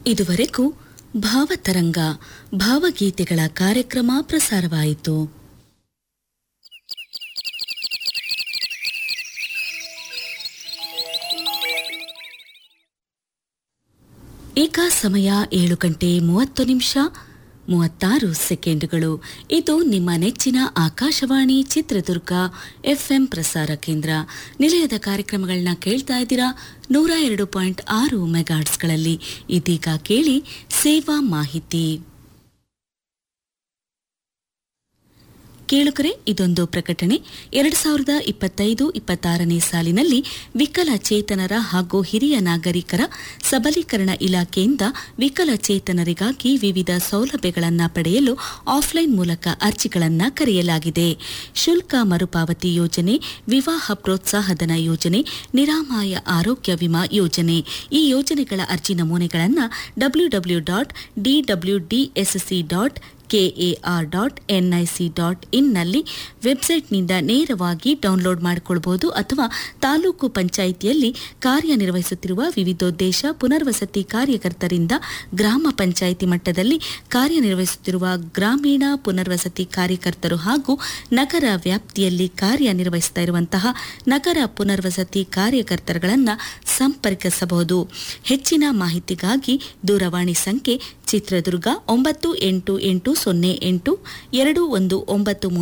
ಇದುವರೆಗೂ ಭಾವತರಂಗ ಭಾವಗೀತೆಗಳ ಕಾರ್ಯಕ್ರಮ ಪ್ರಸಾರವಾಯಿತು ಈಗ ಸಮಯ ಏಳು ಗಂಟೆ ಮೂವತ್ತು ನಿಮಿಷ ಮೂವತ್ತಾರು ಸೆಕೆಂಡುಗಳು ಇದು ನಿಮ್ಮ ನೆಚ್ಚಿನ ಆಕಾಶವಾಣಿ ಚಿತ್ರದುರ್ಗ ಎಫ್ಎಂ ಪ್ರಸಾರ ಕೇಂದ್ರ ನಿಲಯದ ಕಾರ್ಯಕ್ರಮಗಳನ್ನ ಕೇಳ್ತಾ ಇದ್ದೀರಾ ನೂರ ಎರಡು ಪಾಯಿಂಟ್ ಆರು ಮೆಗಾಟ್ಸ್ಗಳಲ್ಲಿ ಇದೀಗ ಕೇಳಿ ಸೇವಾ ಮಾಹಿತಿ ಕೇಳುಗರೆ ಇದೊಂದು ಪ್ರಕಟಣೆ ಎರಡು ಸಾವಿರದ ಇಪ್ಪತ್ತೈದು ಇಪ್ಪತ್ತಾರನೇ ಸಾಲಿನಲ್ಲಿ ವಿಕಲಚೇತನರ ಹಾಗೂ ಹಿರಿಯ ನಾಗರಿಕರ ಸಬಲೀಕರಣ ಇಲಾಖೆಯಿಂದ ವಿಕಲಚೇತನರಿಗಾಗಿ ವಿವಿಧ ಸೌಲಭ್ಯಗಳನ್ನು ಪಡೆಯಲು ಆಫ್ಲೈನ್ ಮೂಲಕ ಅರ್ಜಿಗಳನ್ನು ಕರೆಯಲಾಗಿದೆ ಶುಲ್ಕ ಮರುಪಾವತಿ ಯೋಜನೆ ವಿವಾಹ ಪ್ರೋತ್ಸಾಹಧನ ಯೋಜನೆ ನಿರಾಮಾಯ ಆರೋಗ್ಯ ವಿಮಾ ಯೋಜನೆ ಈ ಯೋಜನೆಗಳ ಅರ್ಜಿ ನಮೂನೆಗಳನ್ನು W W dot DWDSC dot KAR dot NIC dot ಇನ್ನಲ್ಲಿ ವೆಬ್ಸೈಟ್ನಿಂದ ನೇರವಾಗಿ ಡೌನ್ಲೋಡ್ ಮಾಡಿಕೊಳ್ಳಬಹುದು ಅಥವಾ ತಾಲೂಕು ಪಂಚಾಯಿತಿಯಲ್ಲಿ ಕಾರ್ಯನಿರ್ವಹಿಸುತ್ತಿರುವ ವಿವಿಧೋದ್ದೇಶ ಪುನರ್ವಸತಿ ಕಾರ್ಯಕರ್ತರಿಂದ ಗ್ರಾಮ ಪಂಚಾಯಿತಿ ಮಟ್ಟದಲ್ಲಿ ಕಾರ್ಯನಿರ್ವಹಿಸುತ್ತಿರುವ ಗ್ರಾಮೀಣ ಪುನರ್ವಸತಿ ಕಾರ್ಯಕರ್ತರು ಹಾಗೂ ನಗರ ವ್ಯಾಪ್ತಿಯಲ್ಲಿ ಕಾರ್ಯನಿರ್ವಹಿಸ್ತಾ ಇರುವಂತಹ ನಗರ ಪುನರ್ವಸತಿ ಕಾರ್ಯಕರ್ತರುಗಳನ್ನು ಸಂಪರ್ಕಿಸಬಹುದು ಹೆಚ್ಚಿನ ಮಾಹಿತಿಗಾಗಿ ದೂರವಾಣಿ ಸಂಖ್ಯೆ ಚಿತ್ರದುರ್ಗ ಒಂಬತ್ತು ಎಂಟು ಎಂಟು ಸೊನ್ನೆ ಎಂಟು ಎರಡು ಒಂದು ಒಂಬತ್ತು